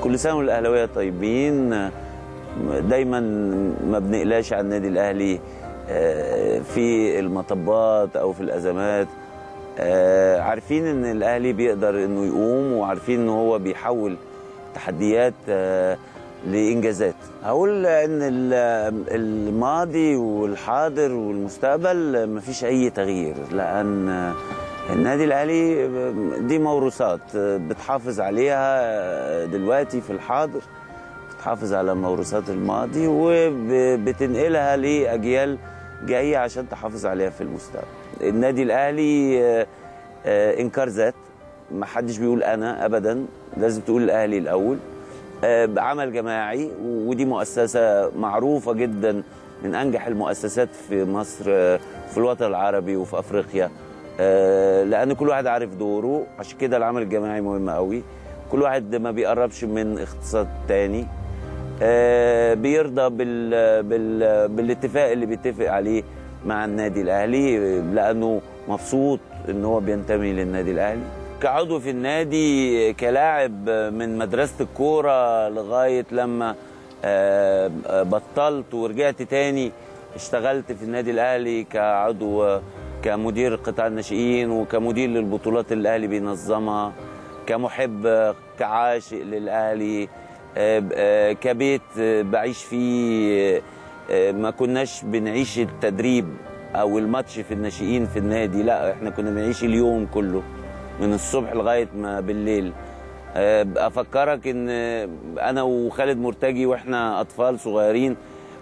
كل سنه والاهلاويه طيبين دايما ما بنقلاش عن النادي الاهلي آه، في المطبات او في الازمات آه، عارفين ان الاهلي بيقدر انه يقوم وعارفين ان هو بيحول تحديات آه، لانجازات هقول ان ال- الماضي والحاضر والمستقبل مفيش اي تغيير لان النادي الاهلي دي موروثات بتحافظ عليها دلوقتي في الحاضر بتحافظ على موروثات الماضي وبتنقلها لاجيال جايه عشان تحافظ عليها في المستقبل النادي الاهلي آه، آه، انكار ذات ما حدش بيقول انا ابدا لازم تقول الاهلي الاول آه، عمل جماعي ودي مؤسسه معروفه جدا من انجح المؤسسات في مصر آه، في الوطن العربي وفي افريقيا آه، لان كل واحد عارف دوره عشان كده العمل الجماعي مهم قوي كل واحد ما بيقربش من اختصاص تاني آه، بيرضى بال بال بالاتفاق اللي بيتفق عليه مع النادي الاهلي آه، لانه مبسوط ان هو بينتمي للنادي الاهلي كعضو في النادي كلاعب من مدرسه الكوره لغايه لما آه، آه، بطلت ورجعت تاني اشتغلت في النادي الاهلي كعضو آه، كمدير قطاع الناشئين وكمدير للبطولات اللي الاهلي بينظمها كمحب آه، كعاشق للاهلي آه، آه، كبيت آه، بعيش فيه آه، آه، ما كناش بنعيش التدريب او الماتش في الناشئين في النادي لا احنا كنا بنعيش اليوم كله من الصبح لغايه ما بالليل آه، افكرك ان آه، انا وخالد مرتجي واحنا اطفال صغيرين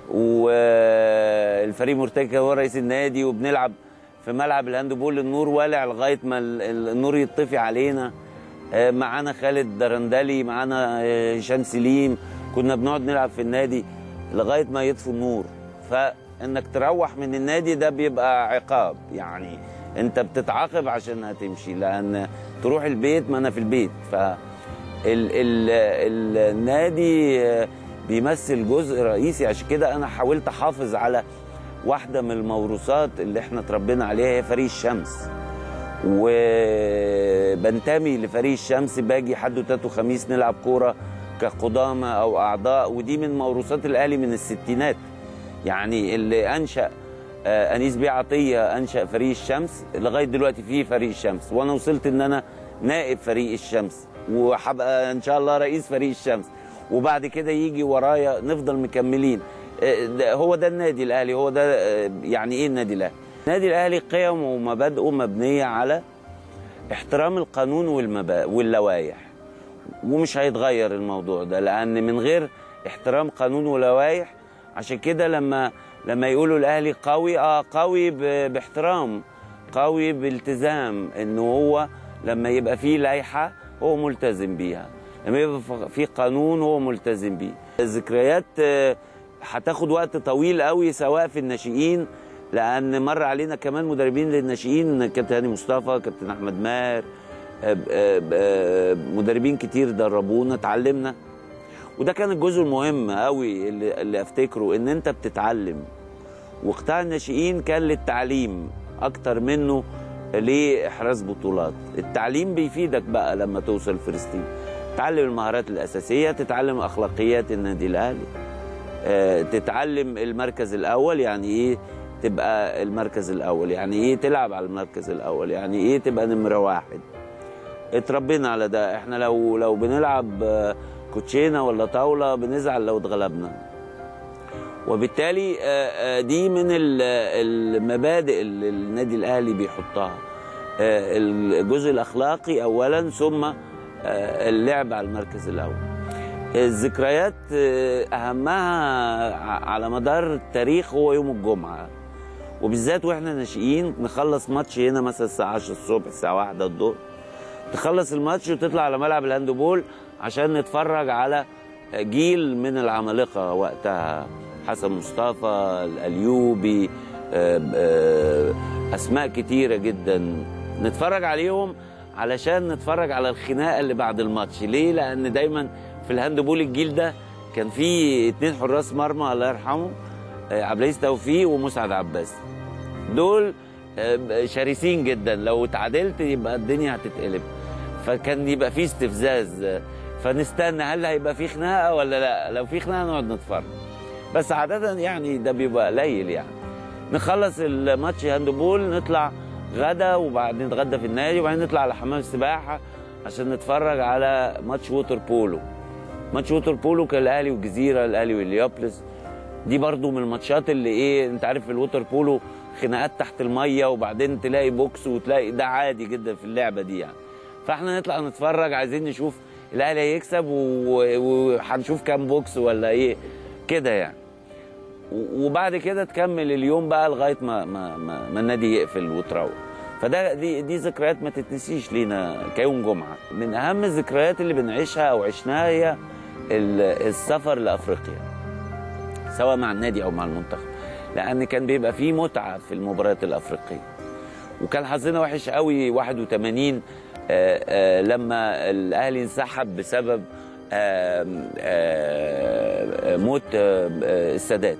والفريق مرتجي كان هو رئيس النادي وبنلعب في ملعب الهاندبول النور والع لغايه ما ال- ال- النور يطفي علينا آه، معانا خالد درندلي معانا آه، هشام سليم كنا بنقعد نلعب في النادي لغايه ما يطفوا النور فانك تروح من النادي ده بيبقى عقاب يعني انت بتتعاقب عشان هتمشي لان تروح البيت ما انا في البيت ف ال ال ال النادي آه، بيمثل جزء رئيسي عشان كده انا حاولت احافظ على واحده من الموروثات اللي احنا اتربينا عليها هي فريق الشمس وبنتمي لفريق الشمس باجي حد وتاتو خميس نلعب كوره كقدامى او اعضاء ودي من موروثات الاهلي من الستينات يعني اللي انشا آه، انيس بيه عطيه انشا فريق الشمس لغايه دلوقتي في فريق الشمس وانا وصلت ان انا نائب فريق الشمس وهبقى ان شاء الله رئيس فريق الشمس وبعد كده يجي ورايا نفضل مكملين آه، ده- هو ده النادي الاهلي هو ده آه، يعني ايه النادي الاهلي النادي الاهلي قيمه ومبادئه مبنيه على احترام القانون والمبا... واللوائح ومش هيتغير الموضوع ده لان من غير احترام قانون ولوائح عشان كده لما لما يقولوا الاهلي قوي اه قوي ب... باحترام قوي بالتزام انه هو لما يبقى فيه لائحه هو ملتزم بيها لما يبقى ف- في قانون هو ملتزم بيه الذكريات آه، هتاخد وقت طويل قوي سواء في الناشئين لان مر علينا كمان مدربين للناشئين كابتن هاني مصطفى كابتن احمد ماهر آه، آه، آه، مدربين كتير دربونا اتعلمنا وده كان الجزء المهم قوي اللي, اللي افتكره ان انت بتتعلم وقطاع الناشئين كان للتعليم اكتر منه لاحراز بطولات التعليم بيفيدك بقى لما توصل فلسطين تتعلم المهارات الاساسيه تتعلم اخلاقيات النادي الاهلي آه، تتعلم المركز الاول يعني ايه تبقى المركز الاول يعني ايه تلعب على المركز الاول يعني ايه تبقى نمره واحد اتربينا على ده احنا لو لو بنلعب آه، كوتشينه ولا طاوله بنزعل لو اتغلبنا وبالتالي آه، آه، دي من ال- المبادئ اللي النادي الاهلي بيحطها آه، الجزء الاخلاقي اولا ثم آه، اللعب على المركز الاول الذكريات آه، اهمها ع- على مدار التاريخ هو يوم الجمعه وبالذات واحنا ناشئين نخلص ماتش هنا مثلا الساعه 10 الصبح الساعه 1 الظهر تخلص الماتش وتطلع على ملعب الهاندبول عشان نتفرج على جيل من العمالقه وقتها حسن مصطفى الايوبي آه، آه، اسماء كتيره جدا نتفرج عليهم علشان نتفرج على الخناقه اللي بعد الماتش ليه لان دايما في الهاندبول الجيل ده كان في اتنين حراس مرمى الله يرحمه آه، عبد العزيز توفيق ومسعد عباس دول آه، شرسين جدا لو اتعادلت يبقى الدنيا هتتقلب فكان يبقى في استفزاز آه، فنستنى هل هيبقى في خناقه ولا لا لو في خناقه نقعد نتفرج بس عاده يعني ده بيبقى قليل يعني نخلص الماتش هاندبول نطلع غدا وبعدين نتغدى في النادي وبعدين نطلع على حمام السباحه عشان نتفرج على ماتش ووتر بولو ماتش ووتر بولو كان الاهلي والجزيره الاهلي واليوبلس دي برضو من الماتشات اللي ايه انت عارف في الووتر بولو خناقات تحت الميه وبعدين تلاقي بوكس وتلاقي ده عادي جدا في اللعبه دي يعني فاحنا نطلع نتفرج عايزين نشوف الاهلي هيكسب و- وهنشوف كام بوكس ولا ايه كده يعني و- وبعد كده تكمل اليوم بقى لغايه ما ما ما, ما النادي يقفل وتروح فده دي دي ذكريات ما تتنسيش لينا كيوم جمعه من اهم الذكريات اللي بنعيشها او عشناها هي ال- السفر لافريقيا سواء مع النادي او مع المنتخب لان كان بيبقى فيه متعه في المباريات الافريقيه وكان حظنا وحش قوي 81 آه، آه، لما الاهلي انسحب بسبب آم، آه، موت آه، آه، السادات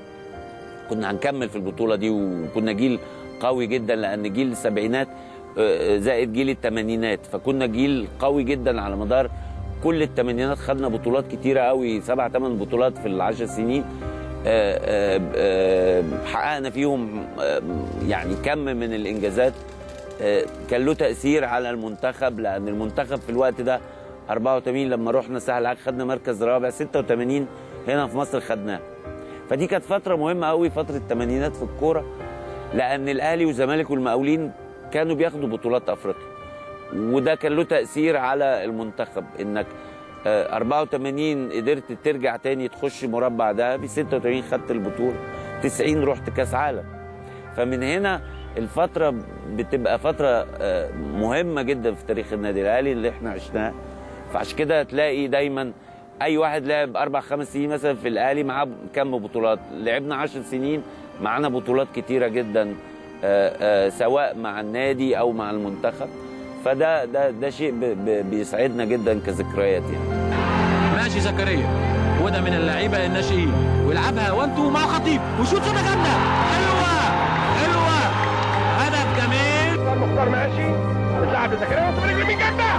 كنا هنكمل في البطوله دي وكنا جيل قوي جدا لان جيل السبعينات آه، زائد جيل الثمانينات فكنا جيل قوي جدا على مدار كل الثمانينات خدنا بطولات كتيره قوي سبع ثمان بطولات في العشر سنين آه، آه، آه، حققنا فيهم آه، يعني كم من الانجازات آه، كان له تاثير على المنتخب لان المنتخب في الوقت ده 84 لما رحنا سهل العاج خدنا مركز رابع 86 هنا في مصر خدناه فدي كانت فتره مهمه قوي فتره الثمانينات في الكوره لان الاهلي والزمالك والمقاولين كانوا بياخدوا بطولات افريقيا وده كان له تاثير على المنتخب انك آه، 84 قدرت ترجع تاني تخش مربع ذهبي 86 خدت البطوله 90 رحت كاس عالم فمن هنا الفتره بتبقى فتره آه، مهمه جدا في تاريخ النادي الاهلي اللي احنا عشناه فعشان كده تلاقي دايما اي واحد لعب اربع خمس سنين مثلا في الاهلي معاه كم بطولات لعبنا عشر سنين معانا بطولات كتيره جدا آه، آه، سواء مع النادي او مع المنتخب فده ده ده شيء ب- ب- بيسعدنا جدا كذكريات يعني ماشي زكريا وده من اللعيبه الناشئين ويلعبها وانتو مع خطيب وشوط شوطه جامده حلوه حلوه هدف جميل المختار ماشي بتلعب لزكريا وصل رجل مين جنة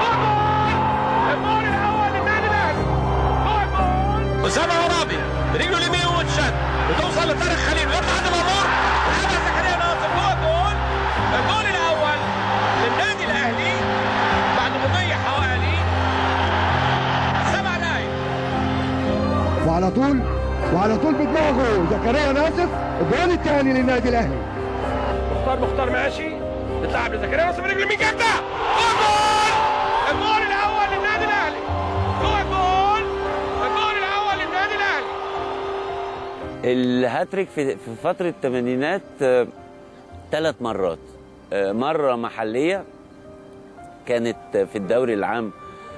جول الجول الاول للنادي الاهلي هو الجول اسامه عرابي رجله اليمين وتشد وتوصل لطارق خليل ويطلع عند مرمور لعبها زكريا ناصر جوه الجول الجول الاول للنادي الاهلي بعد مضي حوالي سبع دقايق وعلى طول وعلى طول بدماغه زكريا ناصر الجول الثاني للنادي الاهلي مختار مختار ماشي تتلعب لزكريا ناصر برجل مين جنة هو الجول الجول الاول للنادي الاهلي هو الجول الجول الاول للنادي الاهلي الهاتريك في في فتره الثمانينات ثلاث مرات آه، مره محليه كانت في الدوري العام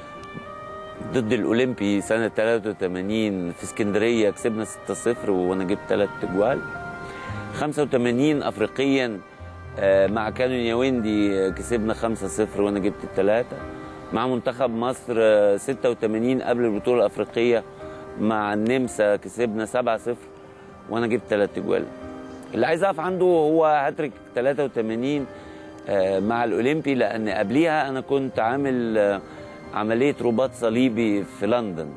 ضد الاولمبي سنه 83 في اسكندريه كسبنا 6-0 وانا جبت ثلاث اجوال 85 افريقيا آه، مع كانون ياوندي آه، كسبنا 5-0 وانا جبت الثلاثه مع منتخب مصر آه، 86 قبل البطوله الافريقيه مع النمسا كسبنا 7-0 وانا جبت ثلاث اجوال اللي عايز اقف عنده هو هاتريك 83 آه، مع الاولمبي لان قبليها انا كنت عامل آه، عمليه رباط صليبي في لندن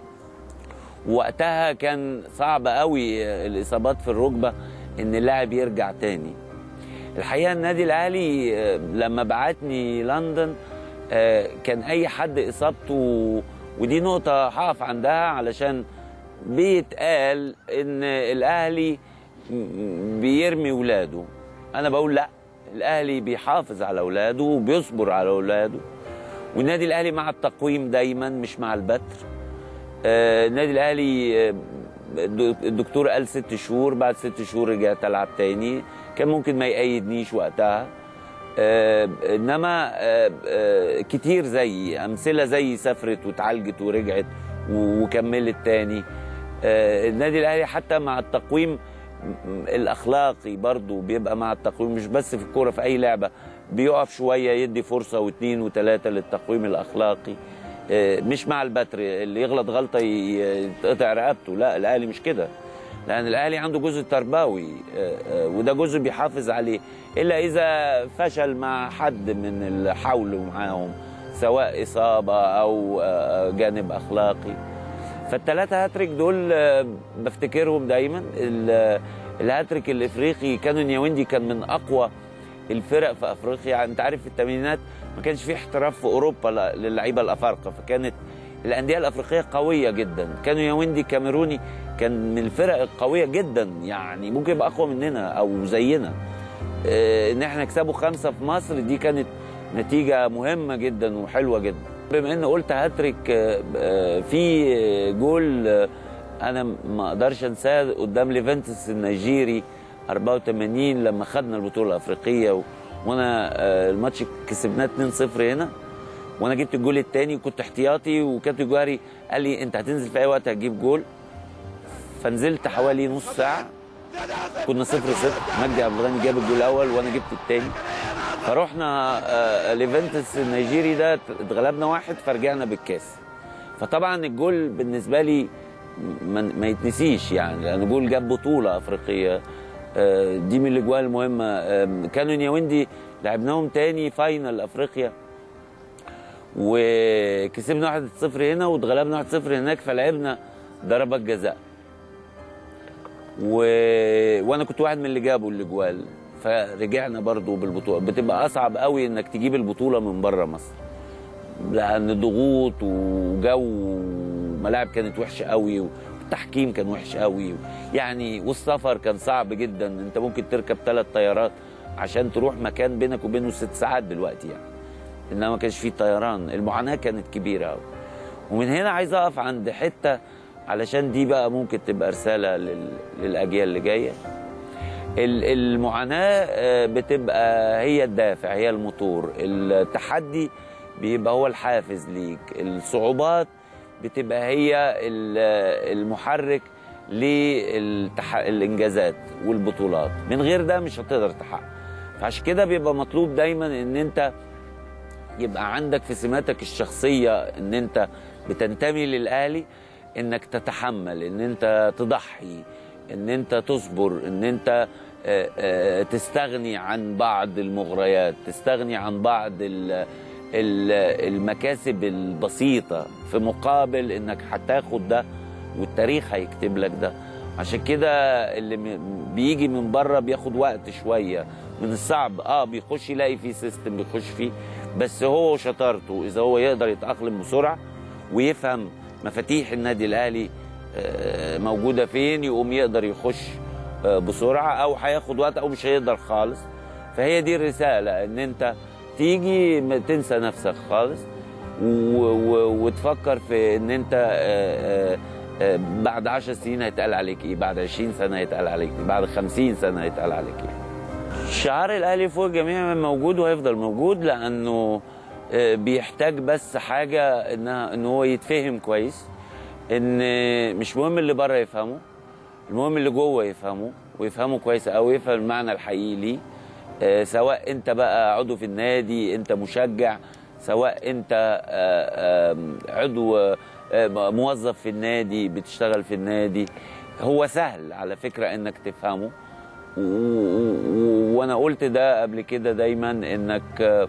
وقتها كان صعب قوي آه، الاصابات في الركبه ان اللاعب يرجع تاني الحقيقه النادي الاهلي آه، لما بعتني لندن آه، كان اي حد اصابته ودي نقطه هقف عندها علشان بيتقال ان الاهلي م- بيرمي ولاده انا بقول لا الاهلي بيحافظ على اولاده وبيصبر على اولاده والنادي الاهلي مع التقويم دايما مش مع البتر آه، النادي الاهلي آه، الد- الدكتور قال ست شهور بعد ست شهور رجعت العب تاني كان ممكن ما يأيدنيش وقتها آه، انما آه، آه، كتير زي امثله زي سافرت واتعالجت ورجعت و- وكملت تاني آه، النادي الاهلي حتى مع التقويم م- م- الاخلاقي برضو بيبقى مع التقويم مش بس في الكوره في اي لعبه بيقف شويه يدي فرصه واثنين وثلاثه للتقويم الاخلاقي آه، مش مع البتر اللي يغلط غلطه ي- يتقطع رقبته لا الاهلي مش كده لان الاهلي عنده جزء تربوي آه، آه، وده جزء بيحافظ عليه الا اذا فشل مع حد من اللي حاولوا معاهم سواء اصابه او آه، جانب اخلاقي فالثلاثه هاتريك دول آه، بفتكرهم دايما ال- الهاتريك الافريقي كانوا نياوندي كان من اقوى الفرق في افريقيا انت عارف في الثمانينات ما كانش في احتراف في اوروبا ل- للعيبه الافارقه فكانت الانديه الافريقيه قويه جدا كانوا ياوندي كاميروني كان من الفرق القويه جدا يعني ممكن يبقى اقوى مننا او زينا آه، ان احنا نكسبوا خمسه في مصر دي كانت نتيجه مهمه جدا وحلوه جدا بما ان قلت هاتريك آه، آه، في آه، جول آه، انا ما اقدرش انساه قدام ليفنتس النيجيري 84 لما خدنا البطوله الافريقيه و... وانا آه، الماتش كسبناه 2-0 هنا وانا جبت الجول الثاني وكنت احتياطي وكابتن جوهري قال لي انت هتنزل في اي وقت هتجيب جول فنزلت حوالي نص ساعه كنا صفر صفر مجدي عبد الغني جاب الجول الاول وانا جبت الثاني فرحنا آه، ليفنتس النيجيري ده اتغلبنا واحد فرجعنا بالكاس فطبعا الجول بالنسبه لي ما, ما يتنسيش يعني لان جول جاب بطوله افريقيه آه، دي من الاجوال المهمه آه، كانوا نياوندي لعبناهم تاني فاينل افريقيا وكسبنا 1-0 هنا واتغلبنا 1-0 هناك فلعبنا ضربات جزاء و... وانا كنت واحد من اللي جابوا الاجوال فرجعنا برضو بالبطوله بتبقى اصعب قوي انك تجيب البطوله من بره مصر لان ضغوط وجو وملاعب كانت وحشه قوي والتحكيم كان وحش قوي يعني والسفر كان صعب جدا انت ممكن تركب ثلاث طيارات عشان تروح مكان بينك وبينه ست ساعات دلوقتي يعني انما ما كانش فيه طيران المعاناه كانت كبيره قوي ومن هنا عايز اقف عند حته علشان دي بقى ممكن تبقى رساله لل... للاجيال اللي جايه ال- المعاناه آه، بتبقى هي الدافع هي الموتور التحدي بيبقى هو الحافز ليك الصعوبات بتبقى هي ال- المحرك للانجازات والبطولات من غير ده مش هتقدر تحقق فعشان كده بيبقى مطلوب دايما ان انت يبقى عندك في سماتك الشخصيه ان انت بتنتمي للاهلي انك تتحمل ان انت تضحي ان انت تصبر ان انت آه، آه، تستغني عن بعض المغريات تستغني عن بعض ال- ال- المكاسب البسيطه في مقابل انك هتاخد ده والتاريخ هيكتب لك ده عشان كده اللي م- بيجي من بره بياخد وقت شويه من الصعب اه بيخش يلاقي فيه سيستم بيخش فيه بس هو وشطارته اذا هو يقدر يتاقلم بسرعه ويفهم مفاتيح النادي الاهلي آه، موجوده فين يقوم يقدر يخش آه، بسرعه او هياخد وقت او مش هيقدر خالص فهي دي الرساله ان انت تيجي ما تنسى نفسك خالص و- و- وتفكر في ان انت آه، آه، آه، بعد 10 سنين هيتقال عليك ايه بعد 20 سنه هيتقال عليك ايه بعد 50 سنه هيتقال عليك ايه شعار الاهلي فوق الجميع موجود وهيفضل موجود لانه آه، بيحتاج بس حاجه انها ان هو يتفهم كويس ان مش مهم اللي بره يفهمه المهم اللي جوه يفهمه ويفهمه كويس او يفهم المعنى الحقيقي ليه آه، سواء انت بقى عضو في النادي انت مشجع سواء انت آه، آم، عضو آه، موظف في النادي بتشتغل في النادي هو سهل على فكره انك تفهمه و- و- و- وانا قلت ده قبل كده دايما انك آه،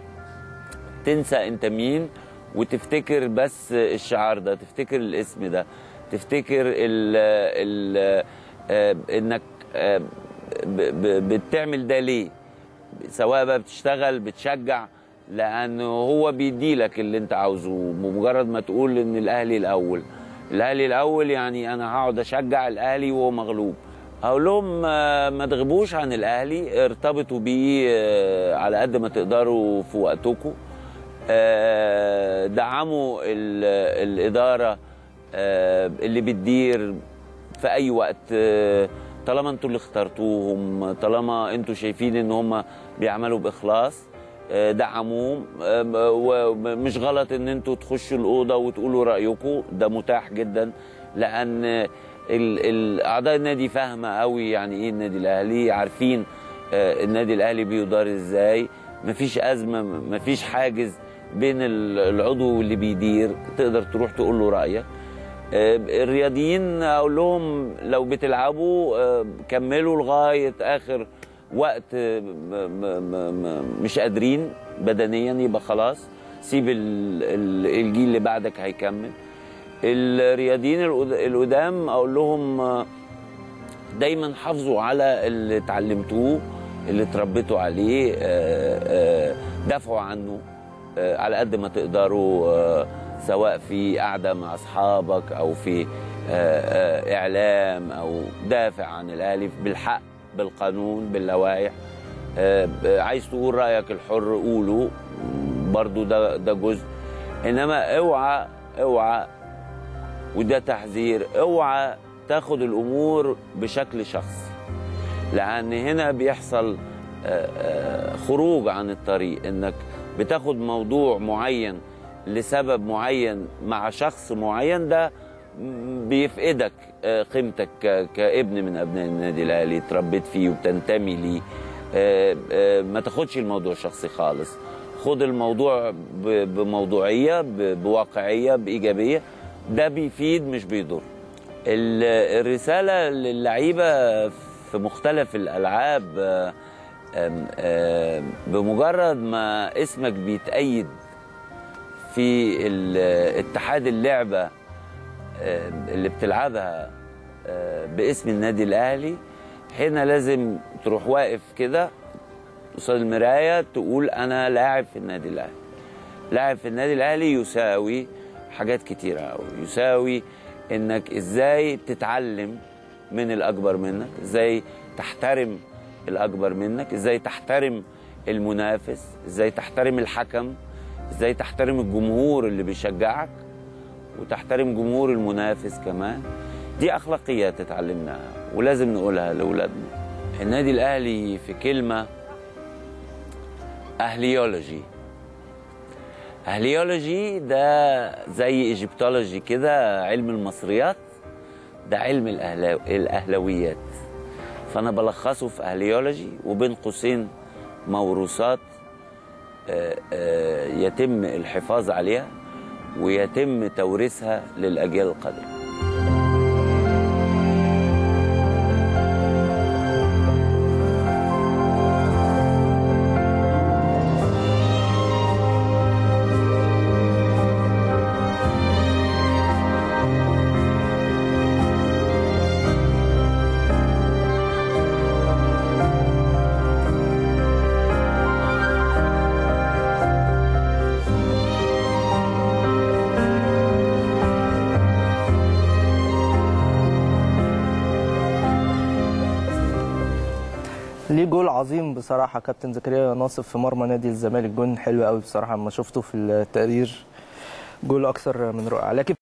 تنسى انت مين وتفتكر بس الشعار ده تفتكر الاسم ده تفتكر ال ال آه، انك آه، ب- ب- بتعمل ده ليه سواء بقى بتشتغل بتشجع لانه هو بيديلك اللي انت عاوزه بمجرد ما تقول ان الاهلي الاول الاهلي الاول يعني انا هقعد اشجع الاهلي وهو مغلوب هقول لهم آه، ما تغيبوش عن الاهلي ارتبطوا بيه آه، على قد ما تقدروا في وقتكم آه، دعموا ال- الاداره آه، اللي بتدير في اي وقت آه، طالما انتوا اللي اخترتوهم طالما انتوا شايفين ان هم بيعملوا باخلاص آه، دعموهم آه، ومش غلط ان انتوا تخشوا الاوضه وتقولوا رايكم ده متاح جدا لان ال- ال- اعضاء النادي فاهمه قوي يعني ايه النادي الاهلي عارفين آه، النادي الاهلي بيدار ازاي مفيش ازمه مفيش حاجز بين ال- العضو واللي بيدير تقدر تروح تقول له رايك آه، الرياضيين اقول لهم لو بتلعبوا آه، كملوا لغايه اخر وقت آه، م- م- م- م- مش قادرين بدنيا يبقى خلاص سيب ال- ال- الجيل اللي بعدك هيكمل الرياضيين القد- القدام اقول لهم آه، دايما حافظوا على اللي اتعلمتوه اللي اتربيتوا عليه آه، آه، دافعوا عنه آه، على قد ما تقدروا آه، سواء في قعده مع اصحابك او في آه، آه، اعلام او دافع عن الاهلي بالحق بالقانون باللوائح آه، ب- عايز تقول رايك الحر قوله برضو ده ده جزء انما اوعى اوعى وده تحذير اوعى تاخد الامور بشكل شخصي لان هنا بيحصل آه، آه، خروج عن الطريق انك بتاخد موضوع معين لسبب معين مع شخص معين ده م- بيفقدك آه، قيمتك ك- كابن من ابناء النادي الاهلي اتربيت فيه وبتنتمي ليه آه، آه، ما تاخدش الموضوع شخصي خالص خد الموضوع ب- بموضوعيه ب- بواقعيه بايجابيه ده بيفيد مش بيضر ال- الرساله للعيبه في مختلف الالعاب آه، آم، آم، بمجرد ما اسمك بيتأيد في ال- اتحاد اللعبه آم، اللي بتلعبها آه، باسم النادي الاهلي هنا لازم تروح واقف كده قصاد المرايه تقول انا لاعب في النادي الاهلي لاعب في النادي الاهلي يساوي حاجات كتيره قوي يساوي انك ازاي تتعلم من الاكبر منك ازاي تحترم الاكبر منك ازاي تحترم المنافس ازاي تحترم الحكم ازاي تحترم الجمهور اللي بيشجعك وتحترم جمهور المنافس كمان دي اخلاقيات اتعلمناها ولازم نقولها لاولادنا النادي الاهلي في كلمه اهليولوجي اهليولوجي ده زي ايجيبتولوجي كده علم المصريات ده علم الأهلا... الاهلويات فانا بلخصه في اهليولوجي وبين قوسين موروثات آه، آه، يتم الحفاظ عليها ويتم توريثها للاجيال القادمه ليه جول عظيم بصراحه كابتن زكريا ناصف في مرمى نادي الزمالك جون حلو قوي بصراحه لما شفته في التقرير جول اكثر من رائع لكن